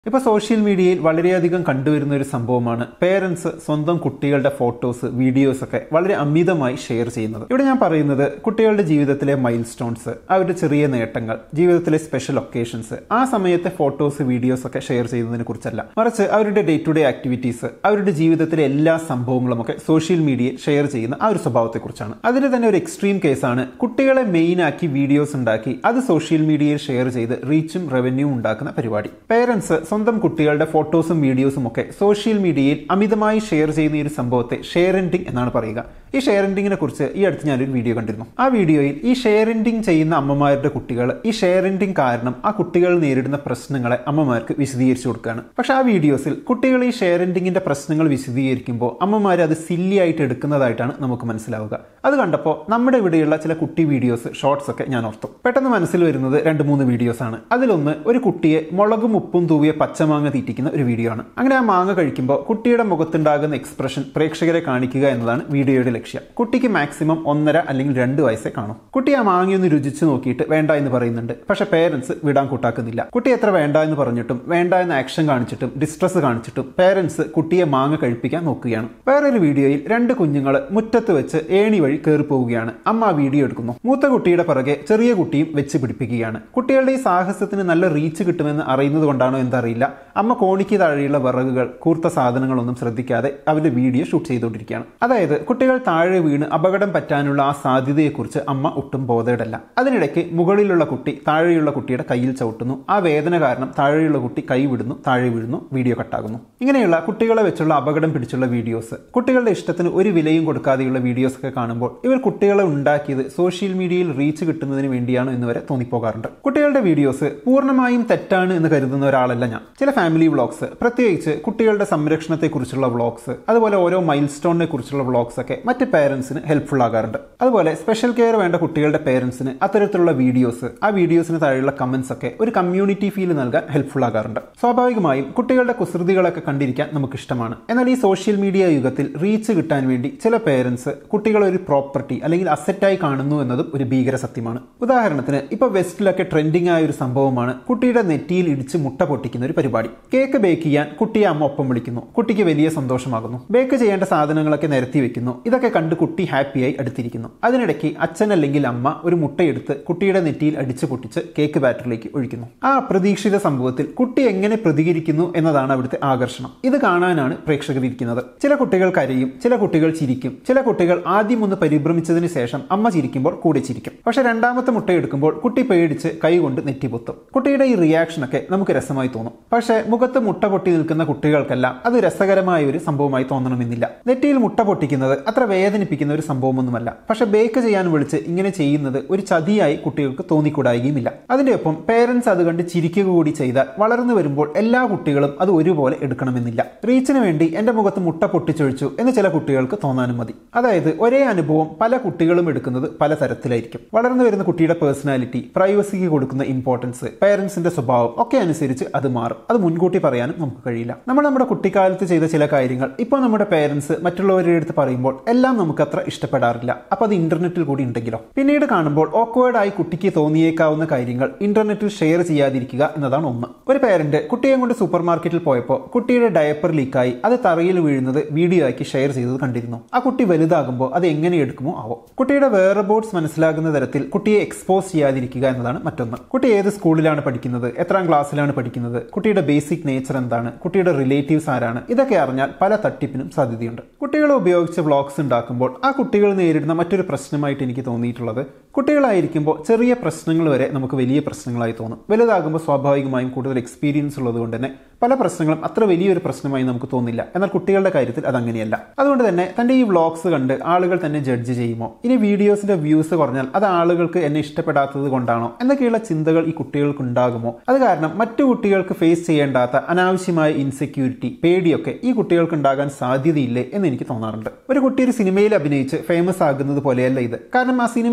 ഇപ്പൊ സോഷ്യൽ മീഡിയയിൽ വളരെയധികം കണ്ടുവരുന്ന ഒരു സംഭവമാണ് പേരൻസ് സ്വന്തം കുട്ടികളുടെ ഫോട്ടോസ് വീഡിയോസ് ഒക്കെ വളരെ അമിതമായി ഷെയർ ചെയ്യുന്നത് ഇവിടെ ഞാൻ പറയുന്നത് കുട്ടികളുടെ ജീവിതത്തിലെ മൈൽ സ്റ്റോൺസ് അവരുടെ ചെറിയ നേട്ടങ്ങൾ ജീവിതത്തിലെ സ്പെഷ്യൽ ഒക്കേഷൻസ് ആ സമയത്തെ ഫോട്ടോസ് വീഡിയോസ് ഒക്കെ ഷെയർ ചെയ്യുന്നതിനെ കുറിച്ചല്ല മറിച്ച് അവരുടെ ഡേ ടു ഡേ ആക്ടിവിറ്റീസ് അവരുടെ ജീവിതത്തിലെ എല്ലാ സംഭവങ്ങളും ഒക്കെ സോഷ്യൽ മീഡിയയിൽ ഷെയർ ചെയ്യുന്ന ആ ഒരു സ്വഭാവത്തെക്കുറിച്ചാണ് അതിന് തന്നെ ഒരു എക്സ്ട്രീം കേസാണ് കുട്ടികളെ മെയിൻ ആക്കി വീഡിയോസ് ഉണ്ടാക്കി അത് സോഷ്യൽ മീഡിയയിൽ ഷെയർ ചെയ്ത് റീച്ചും റവന്യൂ ഉണ്ടാക്കുന്ന പരിപാടി പേരൻസ് സ്വന്തം കുട്ടികളുടെ ഫോട്ടോസും വീഡിയോസും ഒക്കെ സോഷ്യൽ മീഡിയയിൽ അമിതമായി ഷെയർ ചെയ്യുന്ന ഈ ഒരു സംഭവത്തെ ഷെയറിൻഡിങ് എന്നാണ് പറയുക ഈ ഷെയറിൻഡിങ്ങിനെ കുറിച്ച് ഈ അടുത്ത് ഞാനൊരു വീഡിയോ കണ്ടിരുന്നു ആ വീഡിയോയിൽ ഈ ഷെയറിൻഡിങ് ചെയ്യുന്ന അമ്മമാരുടെ കുട്ടികൾ ഈ ഷെയറിൻഡിങ് കാരണം ആ കുട്ടികൾ നേരിടുന്ന പ്രശ്നങ്ങളെ അമ്മമാർക്ക് വിശദീകരിച്ചു കൊടുക്കുകയാണ് പക്ഷെ ആ വീഡിയോസിൽ കുട്ടികൾ ഈ ഷെയറിൻഡിങ്ങിന്റെ പ്രശ്നങ്ങൾ വിശദീകരിക്കുമ്പോൾ അമ്മമാർ അത് സില്ലി ആയിട്ട് എടുക്കുന്നതായിട്ടാണ് നമുക്ക് മനസ്സിലാവുക അത് കണ്ടപ്പോൾ നമ്മുടെ ഇവിടെയുള്ള ചില കുട്ടി വീഡിയോസ് ഷോർട്സ് ഒക്കെ ഞാൻ ഓർത്തു പെട്ടെന്ന് മനസ്സിൽ വരുന്നത് രണ്ട് മൂന്ന് വീഡിയോസ് ആണ് അതിലൊന്ന് ഒരു കുട്ടിയെ മുളകും ഉപ്പും തൂവിയ പച്ചമാങ്ങ തീറ്റിക്കുന്ന ഒരു വീഡിയോ ആണ് അങ്ങനെ ആ മാങ്ങ കഴിക്കുമ്പോൾ കുട്ടിയുടെ മുഖത്തുണ്ടാകുന്ന എക്സ്പ്രഷൻ പ്രേക്ഷകരെ കാണിക്കുക എന്നതാണ് വീഡിയോയുടെ ലക്ഷ്യം കുട്ടിക്ക് മാക്സിമം ഒന്നര അല്ലെങ്കിൽ രണ്ട് വയസ്സേ കാണും കുട്ടി ആ മാങ്ങയൊന്ന് രുചിച്ച് നോക്കിയിട്ട് വേണ്ട എന്ന് പറയുന്നുണ്ട് പക്ഷെ പേരൻസ് വിടാൻ കൂട്ടാക്കുന്നില്ല കുട്ടി എത്ര വേണ്ട എന്ന് പറഞ്ഞിട്ടും വേണ്ട എന്ന് ആക്ഷൻ കാണിച്ചിട്ടും ഡിസ്ട്രസ് കാണിച്ചിട്ടും പേരൻസ് കുട്ടിയെ മാങ്ങ കഴിപ്പിക്കാൻ നോക്കുകയാണ് വേറൊരു വീഡിയോയിൽ രണ്ട് കുഞ്ഞുങ്ങൾ മുറ്റത്ത് വെച്ച് ഏണി വഴി കയറി പോവുകയാണ് അമ്മ ആ വീഡിയോ എടുക്കുന്നു മൂത്ത കുട്ടിയുടെ പിറകെ ചെറിയ കുട്ടിയും വെച്ച് പിടിപ്പിക്കുകയാണ് കുട്ടികളുടെ ഈ സാഹസത്തിന് നല്ല റീച്ച് കിട്ടുമെന്ന് അറിയുന്നത് കൊണ്ടാണോ എന്തറിയില്ല അമ്മ കോണിക്ക് താഴെയുള്ള വിറകുകൾ കൂർത്ത സാധനങ്ങളൊന്നും ശ്രദ്ധിക്കാതെ അവരുടെ വീഡിയോ ഷൂട്ട് ചെയ്തുകൊണ്ടിരിക്കുകയാണ് അതായത് കുട്ടികൾ താഴെ വീണ് അപകടം പറ്റാനുള്ള ആ സാധ്യതയെക്കുറിച്ച് അമ്മ ഒട്ടും ബോധേടല്ല അതിനിടയ്ക്ക് മുകളിലുള്ള കുട്ടി താഴെയുള്ള കുട്ടിയുടെ കയ്യിൽ ചവിട്ടുന്നു ആ വേദന കാരണം താഴെയുള്ള കുട്ടി കൈ വിടുന്നു താഴെ വീഴുന്നു വീഡിയോ കട്ടാകുന്നു ഇങ്ങനെയുള്ള കുട്ടികളെ വെച്ചുള്ള അപകടം പിടിച്ചുള്ള വീഡിയോസ് കുട്ടികളുടെ ഇഷ്ടത്തിന് ഒരു വിലയും കൊടുക്കാതെയുള്ള വീഡിയോസ് ഒക്കെ കാണുമ്പോൾ ഇവർ കുട്ടികളെ ഉണ്ടാക്കിയത് സോഷ്യൽ മീഡിയയിൽ റീച്ച് കിട്ടുന്നതിന് വേണ്ടിയാണോ എന്ന് വരെ തോന്നിപ്പോകാറുണ്ട് കുട്ടികളുടെ വീഡിയോസ് പൂർണ്ണമായും തെറ്റാണ് എന്ന് കരുതുന്ന ഒരാളല്ല ഞാൻ ചില ഫാമിലി വ്ളോഗ്സ് പ്രത്യേകിച്ച് കുട്ടികളുടെ സംരക്ഷണത്തെക്കുറിച്ചുള്ള വ്ളോഗ്സ് അതുപോലെ ഓരോ മൈൽ സ്റ്റോണിനെ കുറിച്ചുള്ള വ്ളോഗ്സ് ഒക്കെ മറ്റ് പേരൻസിന് ഹെൽപ്ഫുൾ ആകാറുണ്ട് അതുപോലെ സ്പെഷ്യൽ കെയർ വേണ്ട കുട്ടികളുടെ പേരൻസിന് അത്തരത്തിലുള്ള വീഡിയോസ് ആ വീഡിയോസിന് താഴെയുള്ള കമന്റ്സ് ഒക്കെ ഒരു കമ്മ്യൂണിറ്റി ഫീൽ നൽകാൻ ഹെൽപ്ഫുൾ ആകാറുണ്ട് സ്വാഭാവികമായും കുട്ടികളുടെ കുസൃതികളൊക്കെ കണ്ടിരിക്കാൻ നമുക്ക് ഇഷ്ടമാണ് എന്നാൽ ഈ സോഷ്യൽ മീഡിയ യുഗത്തിൽ റീച്ച് കിട്ടാൻ വേണ്ടി ചില പേരൻസ് കുട്ടികളെ ഒരു പ്രോപ്പർട്ടി അല്ലെങ്കിൽ അസറ്റായി കാണുന്നു എന്നതും ഒരു ഭീകര സത്യമാണ് ഉദാഹരണത്തിന് ഇപ്പൊ വെസ്റ്റിലൊക്കെ ട്രെൻഡിങ് ആയ ഒരു സംഭവമാണ് കുട്ടിയുടെ നെറ്റിയിൽ ഇടിച്ച് മുട്ട പൊട്ടിക്കുന്ന ഒരു പരിപാടി കേക്ക് ബേക്ക് ചെയ്യാൻ കുട്ടിയെ അമ്മ ഒപ്പം വിളിക്കുന്നു കുട്ടിക്ക് വലിയ സന്തോഷമാകുന്നു ബേക്ക് ചെയ്യേണ്ട സാധനങ്ങളൊക്കെ നിരത്തി വെക്കുന്നു ഇതൊക്കെ കണ്ട് കുട്ടി ഹാപ്പിയായി അടുത്തിരിക്കുന്നു അതിനിടയ്ക്ക് അച്ഛൻ അല്ലെങ്കിൽ അമ്മ ഒരു മുട്ടയെടുത്ത് കുട്ടിയുടെ നെറ്റിയിൽ അടിച്ചു പൊട്ടിച്ച് കേക്ക് ബാറ്ററിലേക്ക് ഒഴിക്കുന്നു ആ അപ്രതീക്ഷിത സംഭവത്തിൽ കുട്ടി എങ്ങനെ പ്രതികരിക്കുന്നു എന്നതാണ് അവിടുത്തെ ആകർഷണം ഇത് കാണാനാണ് പ്രേക്ഷകർ ഇരിക്കുന്നത് ചില കുട്ടികൾ കരയും ചില കുട്ടികൾ ചിരിക്കും ചില കുട്ടികൾ ആദ്യം ഒന്ന് പരിഭ്രമിച്ചതിന് ശേഷം അമ്മ ചിരിക്കുമ്പോൾ കൂടെ ചിരിക്കും പക്ഷെ രണ്ടാമത്തെ മുട്ടയെടുക്കുമ്പോൾ കുട്ടി പേടിച്ച് കൈകൊണ്ട് നെറ്റി പൊത്തും കുട്ടിയുടെ ഈ റിയാക്ഷൻ ഒക്കെ നമുക്ക് രസമായി തോന്നും പക്ഷേ മുഖത്ത് മുട്ട പൊട്ടി നിൽക്കുന്ന കുട്ടികൾക്കെല്ലാം അത് രസകരമായ ഒരു സംഭവമായി തോന്നണമെന്നില്ല നെറ്റിയിൽ മുട്ട പൊട്ടിക്കുന്നത് അത്ര വേദനിപ്പിക്കുന്ന ഒരു സംഭവമൊന്നുമല്ല പക്ഷെ ബേക്ക് ചെയ്യാൻ വിളിച്ച് ഇങ്ങനെ ചെയ്യുന്നത് ഒരു ചതിയായി കുട്ടികൾക്ക് തോന്നിക്കൂടായികയുമില്ല അതിന്റെ ഒപ്പം പേരൻസ് അത് കണ്ട് ചിരിക്കുക കൂടി ചെയ്താൽ വളർന്നു വരുമ്പോൾ എല്ലാ കുട്ടികളും അത് ഒരുപോലെ എടുക്കണമെന്നില്ല റീച്ചിന് വേണ്ടി എന്റെ മുഖത്ത് മുട്ട പൊട്ടിച്ചൊഴിച്ചു എന്ന് ചില കുട്ടികൾക്ക് തോന്നാനും മതി അതായത് ഒരേ അനുഭവം പല കുട്ടികളും എടുക്കുന്നത് പല തരത്തിലായിരിക്കും വളർന്നു വരുന്ന കുട്ടിയുടെ പേഴ്സണാലിറ്റി പ്രൈവസിക്ക് കൊടുക്കുന്ന ഇമ്പോർട്ടൻസ് പേരൻസിന്റെ സ്വഭാവം ഒക്കെ അനുസരിച്ച് അത് മാറും അത് മുൻകൂട്ടി പറയാനും നമുക്ക് കഴിയില്ല നമ്മൾ നമ്മുടെ കുട്ടിക്കാലത്ത് ചെയ്ത ചില കാര്യങ്ങൾ ഇപ്പോൾ നമ്മുടെ പേരൻസ് മറ്റുള്ളവരുടെ അടുത്ത് പറയുമ്പോൾ എല്ലാം നമുക്ക് അത്ര ഇഷ്ടപ്പെടാറില്ല അപ്പൊ അത് ഇന്റർനെറ്റിൽ കൂടി ഉണ്ടെങ്കിലോ പിന്നീട് കാണുമ്പോൾ awkward ആയി കുട്ടിക്ക് തോന്നിയേക്കാവുന്ന കാര്യങ്ങൾ ഇന്റർനെറ്റിൽ ഷെയർ ചെയ്യാതിരിക്കുക എന്നതാണ് ഒന്ന് ഒരു പേരന്റ് കുട്ടിയെ കൊണ്ട് സൂപ്പർ മാർക്കറ്റിൽ പോയപ്പോൾ കുട്ടിയുടെ ഡയപ്പർ ലീക്കായി അത് തറയിൽ വീഴുന്നത് വീഡിയോ ആക്കി ഷെയർ ചെയ്തത് കണ്ടിരുന്നു ആ കുട്ടി വലുതാകുമ്പോൾ അത് എങ്ങനെ എടുക്കുമോ ആവോ കുട്ടിയുടെ വേറെ ബോർഡ്സ് മനസ്സിലാകുന്ന തരത്തിൽ കുട്ടിയെ എക്സ്പോസ് ചെയ്യാതിരിക്കുക എന്നതാണ് മറ്റൊന്ന് കുട്ടി ഏത് സ്കൂളിലാണ് പഠിക്കുന്നത് എത്രാം ക്ലാസ്സിലാണ് പഠിക്കുന്നത് കുട്ടിയുടെ ബേസിക് നേച്ചർ എന്താണ് കുട്ടിയുടെ റിലേറ്റീവ്സ് ആരാണ് ഇതൊക്കെ അറിഞ്ഞാൽ പല തട്ടിപ്പിനും സാധ്യതയുണ്ട് കുട്ടികളെ ഉപയോഗിച്ച് വ്ളോഗ്സ് ഉണ്ടാക്കുമ്പോൾ ആ കുട്ടികൾ നേരിടുന്ന മറ്റൊരു പ്രശ്നമായിട്ട് എനിക്ക് തോന്നിയിട്ടുള്ളത് കുട്ടികളായിരിക്കുമ്പോൾ ചെറിയ പ്രശ്നങ്ങൾ വരെ നമുക്ക് വലിയ പ്രശ്നങ്ങളായി തോന്നും വലുതാകുമ്പോൾ സ്വാഭാവികമായും കൂടുതൽ എക്സ്പീരിയൻസ് ഉള്ളത് കൊണ്ട് തന്നെ പല പ്രശ്നങ്ങളും അത്ര വലിയൊരു പ്രശ്നമായി നമുക്ക് തോന്നില്ല എന്നാൽ കുട്ടികളുടെ കാര്യത്തിൽ അതങ്ങനെയല്ല അതുകൊണ്ട് തന്നെ തന്റെ ഈ വ്ളോഗ്സ് കണ്ട് ആളുകൾ തന്നെ ജഡ്ജ് ചെയ്യുമോ ഇനി വീഡിയോസിന്റെ വ്യൂസ് കുറഞ്ഞാൽ അത് ആളുകൾക്ക് എന്നെ ഇഷ്ടപ്പെടാത്തത് കൊണ്ടാണോ എന്നൊക്കെയുള്ള ചിന്തകൾ ഈ കുട്ടികൾക്ക് ഉണ്ടാകുമോ അത് കാരണം മറ്റു കുട്ടികൾക്ക് ഫേസ് ചെയ്യേണ്ടാത്ത അനാവശ്യമായ ഇൻസെക്യൂരിറ്റി പേടിയൊക്കെ ഈ കുട്ടികൾക്ക് ഉണ്ടാകാൻ സാധ്യതയില്ലേ എന്ന് എനിക്ക് തോന്നാറുണ്ട് ഒരു കുട്ടി ഒരു സിനിമയിൽ അഭിനയിച്ച് ഫേമസ് ആകുന്നത് പോലെയല്ല ഇത് കാരണം ആ സിനിമയിൽ അഭിനയിക്കുന്ന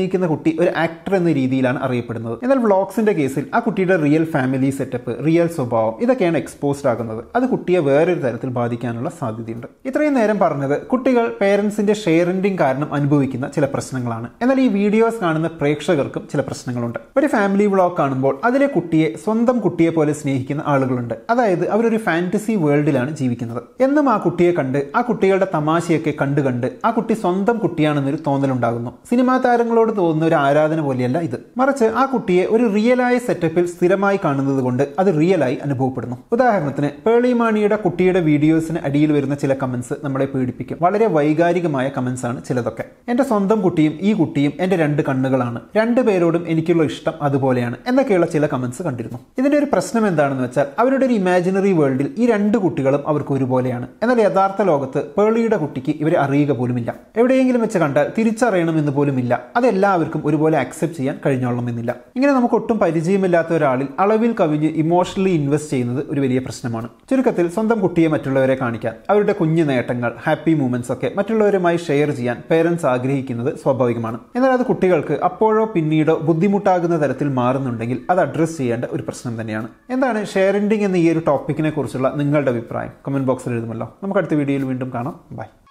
സ്നേഹിക്കുന്ന കുട്ടി ഒരു ആക്ടർ എന്ന രീതിയിലാണ് അറിയപ്പെടുന്നത് എന്നാൽ വ്ളോഗ്സിന്റെ കേസിൽ ആ കുട്ടിയുടെ റിയൽ ഫാമിലി സെറ്റപ്പ് റിയൽ സ്വഭാവം ഇതൊക്കെയാണ് എക്സ്പോസ്ഡ് ആകുന്നത് അത് കുട്ടിയെ വേറൊരു തരത്തിൽ ബാധിക്കാനുള്ള സാധ്യതയുണ്ട് ഇത്രയും നേരം പറഞ്ഞത് കുട്ടികൾ പേരൻസിന്റെ ഷെയറിംഗ് കാരണം അനുഭവിക്കുന്ന ചില പ്രശ്നങ്ങളാണ് എന്നാൽ ഈ വീഡിയോസ് കാണുന്ന പ്രേക്ഷകർക്കും ചില പ്രശ്നങ്ങളുണ്ട് ഒരു ഫാമിലി വ്ളോഗ് കാണുമ്പോൾ അതിലെ കുട്ടിയെ സ്വന്തം കുട്ടിയെ പോലെ സ്നേഹിക്കുന്ന ആളുകളുണ്ട് അതായത് അവരൊരു ഫാന്റസി വേൾഡിലാണ് ജീവിക്കുന്നത് എന്നും ആ കുട്ടിയെ കണ്ട് ആ കുട്ടികളുടെ തമാശയൊക്കെ കണ്ട് കണ്ട് ആ കുട്ടി സ്വന്തം കുട്ടിയാണെന്നൊരു തോന്നലുണ്ടാകുന്നു സിനിമാ താരങ്ങളോട് തോന്നുന്ന ഒരു ആരാധന പോലെയല്ല ഇത് മറിച്ച് ആ കുട്ടിയെ ഒരു റിയലായ സെറ്റപ്പിൽ സ്ഥിരമായി കാണുന്നത് കൊണ്ട് അത് റിയലായി അനുഭവപ്പെടുന്നു ഉദാഹരണത്തിന് പേളിമാണിയുടെ കുട്ടിയുടെ വീഡിയോസിന് അടിയിൽ വരുന്ന ചില കമന്റ്സ് നമ്മളെ പേടിപ്പിക്കും വളരെ വൈകാരികമായ കമന്റ്സ് ആണ് ചിലതൊക്കെ എന്റെ സ്വന്തം കുട്ടിയും ഈ കുട്ടിയും എന്റെ രണ്ട് കണ്ണുകളാണ് രണ്ടു പേരോടും എനിക്കുള്ള ഇഷ്ടം അതുപോലെയാണ് എന്നൊക്കെയുള്ള ചില കമന്റ്സ് കണ്ടിരുന്നു ഇതിന്റെ ഒരു പ്രശ്നം എന്താണെന്ന് വെച്ചാൽ അവരുടെ ഒരു ഇമാജിനറി വേൾഡിൽ ഈ രണ്ട് കുട്ടികളും അവർക്ക് ഒരുപോലെയാണ് എന്നാൽ യഥാർത്ഥ ലോകത്ത് പേളിയുടെ കുട്ടിക്ക് ഇവരെ അറിയുക പോലുമില്ല എവിടെയെങ്കിലും വെച്ച് കണ്ടാൽ തിരിച്ചറിയണമെന്ന് പോലുമില്ല അതെല്ലാവർക്കും ഒരുപോലെ അക്സെപ്റ്റ് ചെയ്യാൻ കഴിഞ്ഞോളണമെന്നില്ല ഇങ്ങനെ നമുക്ക് ഒട്ടും പരിചയമില്ലാത്ത ഒരാളിൽ അളവിൽ കവിഞ്ഞ് ഇമോഷണലി ഇൻവെസ്റ്റ് ചെയ്യുന്നത് ഒരു വലിയ പ്രശ്നമാണ് ചുരുക്കത്തിൽ സ്വന്തം കുട്ടിയെ മറ്റുള്ളവരെ കാണിക്കാൻ അവരുടെ കുഞ്ഞു നേട്ടങ്ങൾ ഹാപ്പി മൂമെന്റ്സ് ഒക്കെ മറ്റുള്ളവരുമായി ഷെയർ ചെയ്യാൻ പേരൻസ് ആഗ്രഹിക്കുന്നത് സ്വാഭാവികമാണ് എന്നാൽ അത് കുട്ടികൾക്ക് അപ്പോഴോ പിന്നീടോ ബുദ്ധിമുട്ടാകുന്ന തരത്തിൽ മാറുന്നുണ്ടെങ്കിൽ അത് അഡ്രസ്സ് ചെയ്യേണ്ട ഒരു പ്രശ്നം തന്നെയാണ് എന്താണ് ഷെയറിംഗ് എന്ന ഈ ഒരു ടോപ്പിക്കിനെ കുറിച്ചുള്ള നിങ്ങളുടെ അഭിപ്രായം കമന്റ് ബോക്സിൽ എഴുതുമല്ലോ നമുക്ക് അടുത്ത വീഡിയോയിൽ വീണ്ടും കാണാം ബൈ